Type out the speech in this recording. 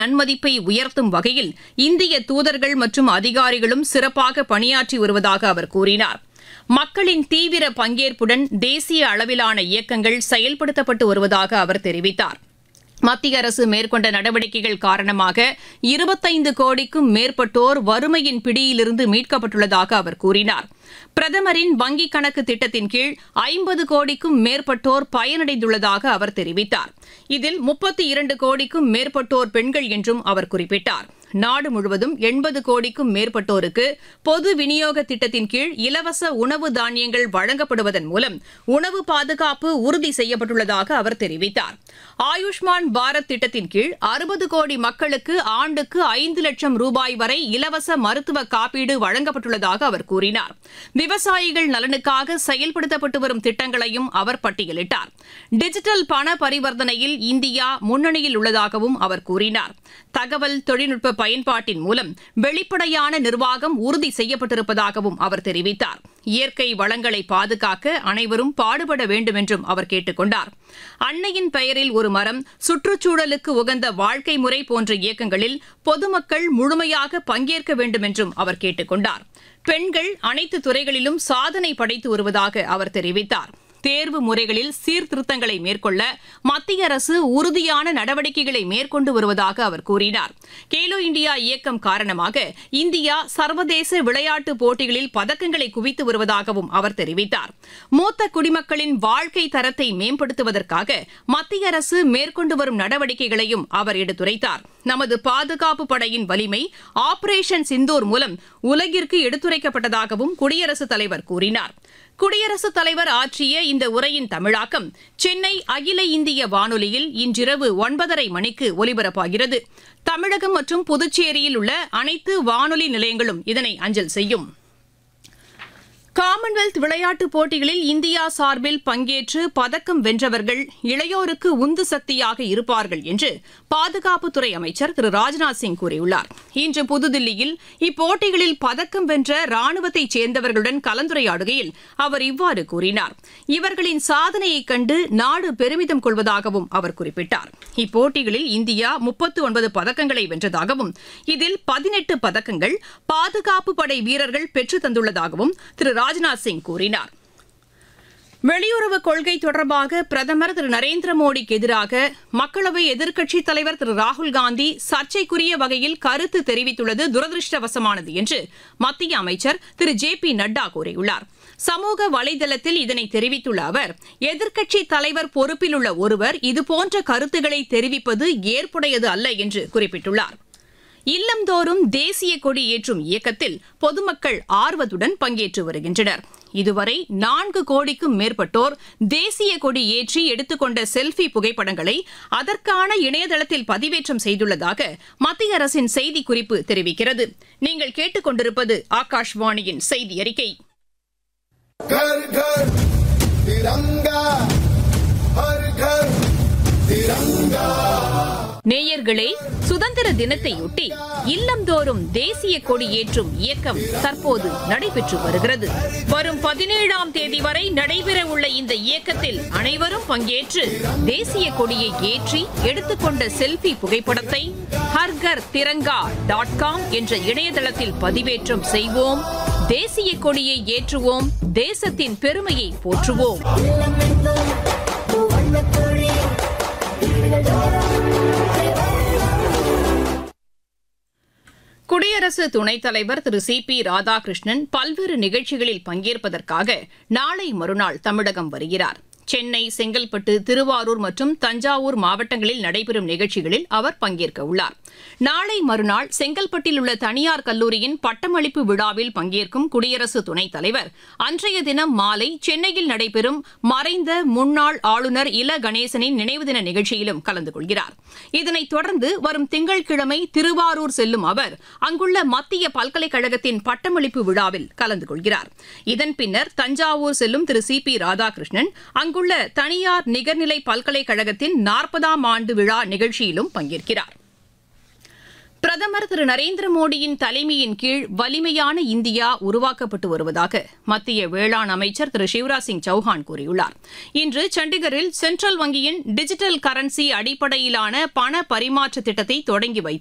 நன்மதிப்பை உயர்த்தும் வகையில் இந்திய தூதர்கள் மற்றும் அதிகாரிகளும் சிறப்பாக பணியாற்றி வருவதாக அவர் கூறினார் மக்களின் தீவிர பங்கேற்புடன் தேசிய அளவிலான இயக்கங்கள் செயல்படுத்தப்பட்டு வருவதாக அவர் தெரிவித்தார் மத்திய அரசு மேற்கொண்ட நடவடிக்கைகள் காரணமாக இருபத்தைந்து கோடிக்கும் மேற்பட்டோர் வறுமையின் பிடியிலிருந்து மீட்கப்பட்டுள்ளதாக அவர் கூறினார் பிரதமரின் வங்கிக் கணக்கு திட்டத்தின் கீழ் ஐம்பது கோடிக்கும் மேற்பட்டோர் பயனடைந்துள்ளதாக அவர் தெரிவித்தார் இதில் முப்பத்தி இரண்டு கோடிக்கும் மேற்பட்டோர் பெண்கள் என்றும் அவர் குறிப்பிட்டார் நாடு முழுவதும் எண்பது கோடிக்கும் மேற்பட்டோருக்கு பொது விநியோக திட்டத்தின் கீழ் இலவச உணவு தானியங்கள் வழங்கப்படுவதன் மூலம் உணவு பாதுகாப்பு உறுதி செய்யப்பட்டுள்ளதாக அவர் தெரிவித்தார் ஆயுஷ்மான் பாரத் திட்டத்தின் கீழ் அறுபது கோடி மக்களுக்கு ஆண்டுக்கு ஐந்து லட்சம் ரூபாய் வரை இலவச மருத்துவ காப்பீடு வழங்கப்பட்டுள்ளதாக அவர் கூறினார் விவசாயிகள் நலனுக்காக செயல்படுத்தப்பட்டு வரும் திட்டங்களையும் அவர் பட்டியலிட்டார் டிஜிட்டல் பண பரிவர்த்தனையில் இந்தியா முன்னணியில் உள்ளதாகவும் அவர் கூறினார் தகவல் தொழில்நுட்ப பயன்பாட்டின் மூலம் வெளிப்படையான நிர்வாகம் உறுதி செய்யப்பட்டிருப்பதாகவும் அவர் தெரிவித்தார் இயற்கை வளங்களை பாதுகாக்க அனைவரும் பாடுபட வேண்டும் என்றும் அவர் கேட்டுக் கொண்டார் அன்னையின் பெயரில் ஒரு மரம் சுற்றுச்சூழலுக்கு உகந்த வாழ்க்கை முறை போன்ற இயக்கங்களில் பொதுமக்கள் முழுமையாக பங்கேற்க வேண்டும் என்றும் அவர் கேட்டுக் கொண்டார் பெண்கள் அனைத்து துறைகளிலும் சாதனை படைத்து வருவதாக அவர் தெரிவித்தார் தேர்வு முறைகளில் சீர்திருத்தங்களை மேற்கொள்ள மத்திய அரசு உறுதியான நடவடிக்கைகளை மேற்கொண்டு வருவதாக அவர் கூறினார் கேலோ இந்தியா இயக்கம் காரணமாக இந்தியா சர்வதேச விளையாட்டுப் போட்டிகளில் பதக்கங்களை குவித்து வருவதாகவும் அவர் தெரிவித்தார் மூத்த குடிமக்களின் வாழ்க்கை தரத்தை மேம்படுத்துவதற்காக மத்திய அரசு மேற்கொண்டு வரும் நடவடிக்கைகளையும் அவர் எடுத்துரைத்தார் நமது பாதுகாப்பு படையின் வலிமை ஆபரேஷன் சிந்தூர் மூலம் உலகிற்கு எடுத்துரைக்கப்பட்டதாகவும் குடியரசுத் தலைவர் கூறினார் குடியரசுத் தலைவர் ஆற்றிய இந்த உரையின் தமிழாக்கம் சென்னை அகில இந்திய வானொலியில் இன்றிரவு ஒன்பதரை மணிக்கு ஒலிபரப்பாகிறது தமிழகம் மற்றும் புதுச்சேரியில் உள்ள அனைத்து வானொலி நிலையங்களும் இதனை அஞ்சல் செய்யும் காமன்வெல்த் விளையாட்டுப் போட்டிகளில் இந்தியா சார்பில் பங்கேற்று பதக்கம் வென்றவர்கள் இளையோருக்கு உந்து சக்தியாக இருப்பார்கள் என்று பாதுகாப்புத்துறை அமைச்சர் திரு ராஜ்நாத் சிங் கூறியுள்ளார் இன்று புதுதில்லியில் இப்போட்டிகளில் பதக்கம் வென்ற ராணுவத்தைச் சேர்ந்தவர்களுடன் கலந்துரையாடுகையில் அவர் இவ்வாறு கூறினார் இவர்களின் சாதனையைக் கண்டு நாடு பெருமிதம் கொள்வதாகவும் அவர் குறிப்பிட்டார் இப்போட்டிகளில் இந்தியா முப்பத்து ஒன்பது பதக்கங்களை வென்றதாகவும் இதில் பதினெட்டு பதக்கங்கள் பாதுகாப்பு படை வீரர்கள் பெற்றுத் தந்துள்ளதாகவும் திரு ராஜ்நாத் சிங் கூறினார் வெளியுறவு கொள்கை தொடர்பாக பிரதமர் திரு நரேந்திர மோடிக்கு எதிராக மக்களவை எதிர்க்கட்சித் தலைவர் திரு ராகுல் காந்தி சர்ச்சைக்குரிய வகையில் கருத்து தெரிவித்துள்ளது துரதிருஷ்டவசமானது என்று மத்திய அமைச்சர் திரு ஜே பி நட்டா கூறியுள்ளார் சமூக வலைதளத்தில் இதனை தெரிவித்துள்ள அவர் எதிர்க்கட்சித் தலைவர் பொறுப்பில் உள்ள ஒருவர் இதுபோன்ற கருத்துக்களை தெரிவிப்பது ஏற்புடையது அல்ல என்று குறிப்பிட்டுள்ளார் இல்லந்தோறும் தேசிய கொடி ஏற்றும் இயக்கத்தில் பொதுமக்கள் ஆர்வத்துடன் பங்கேற்று வருகின்றனர் இதுவரை நான்கு கோடிக்கும் மேற்பட்டோர் தேசிய கொடி ஏற்றி எடுத்துக்கொண்ட செல்ஃபி புகைப்படங்களை அதற்கான இணையதளத்தில் பதிவேற்றம் செய்துள்ளதாக மத்திய அரசின் செய்திக்குறிப்பு தெரிவிக்கிறது நீங்கள் கேட்டுக்கொண்டிருப்பது ஆகாஷ்வாணியின் செய்தி அறிக்கை घर घर तिरंगा हर घर तिरंगा நேயர்களே சுதந்திர தினத்தையொட்டி இல்லந்தோறும் தேசிய கொடி ஏற்றும் இயக்கம் தற்போது நடைபெற்று வருகிறது வரும் பதினேழாம் தேதி வரை நடைபெற உள்ள இந்த இயக்கத்தில் அனைவரும் பங்கேற்று தேசிய கொடியை ஏற்றி எடுத்துக்கொண்ட செல்ஃபி புகைப்படத்தை ஹர்கர் திரங்கா டாட் காம் என்ற இணையதளத்தில் பதிவேற்றம் செய்வோம் தேசிய கொடியை ஏற்றுவோம் தேசத்தின் பெருமையை போற்றுவோம் குடியரசு துணைத் தலைவர் திரு சி பி ராதாகிருஷ்ணன் பல்வேறு நிகழ்ச்சிகளில் பங்கேற்பதற்காக நாளை மறுநாள் தமிழகம் வருகிறார் சென்னை செங்கல்பட்டு திருவாரூர் மற்றும் தஞ்சாவூர் மாவட்டங்களில் நடைபெறும் நிகழ்ச்சிகளில் அவர் பங்கேற்க உள்ளார் நாளை மறுநாள் செங்கல்பட்டில் உள்ள தனியார் கல்லூரியின் பட்டமளிப்பு விழாவில் பங்கேற்கும் குடியரசு துணைத் தலைவர் அன்றைய தினம் மாலை சென்னையில் நடைபெறும் மறைந்த முன்னாள் ஆளுநர் இல கணேசனின் நினைவு தின நிகழ்ச்சியிலும் கலந்து கொள்கிறார் இதனைத் தொடர்ந்து வரும் திங்கட்கிழமை திருவாரூர் செல்லும் அவர் அங்குள்ள மத்திய பல்கலைக்கழகத்தின் பட்டமளிப்பு விழாவில் கலந்து கொள்கிறார் இதன் பின்னர் தஞ்சாவூர் செல்லும் திரு சி பி ராதாகிருஷ்ணன் அங்குள்ள தனியார் நிகர்நிலை பல்கலைக்கழகத்தின் நாற்பதாம் ஆண்டு விழா நிகழ்ச்சியிலும் பங்கேற்கிறார் பிரதமர் திரு நரேந்திர மோடியின் தலைமையின் கீழ் வலிமையான இந்தியா உருவாக்கப்பட்டு வருவதாக மத்திய வேளாண் அமைச்சர் திரு சிவராஜ் சிங் சௌஹான் கூறியுள்ளார் இன்று சண்டிகரில் சென்ட்ரல் வங்கியின் டிஜிட்டல் கரன்சி அடிப்படையிலான பண பரிமாற்ற திட்டத்தை தொடங்கி வைத்தார்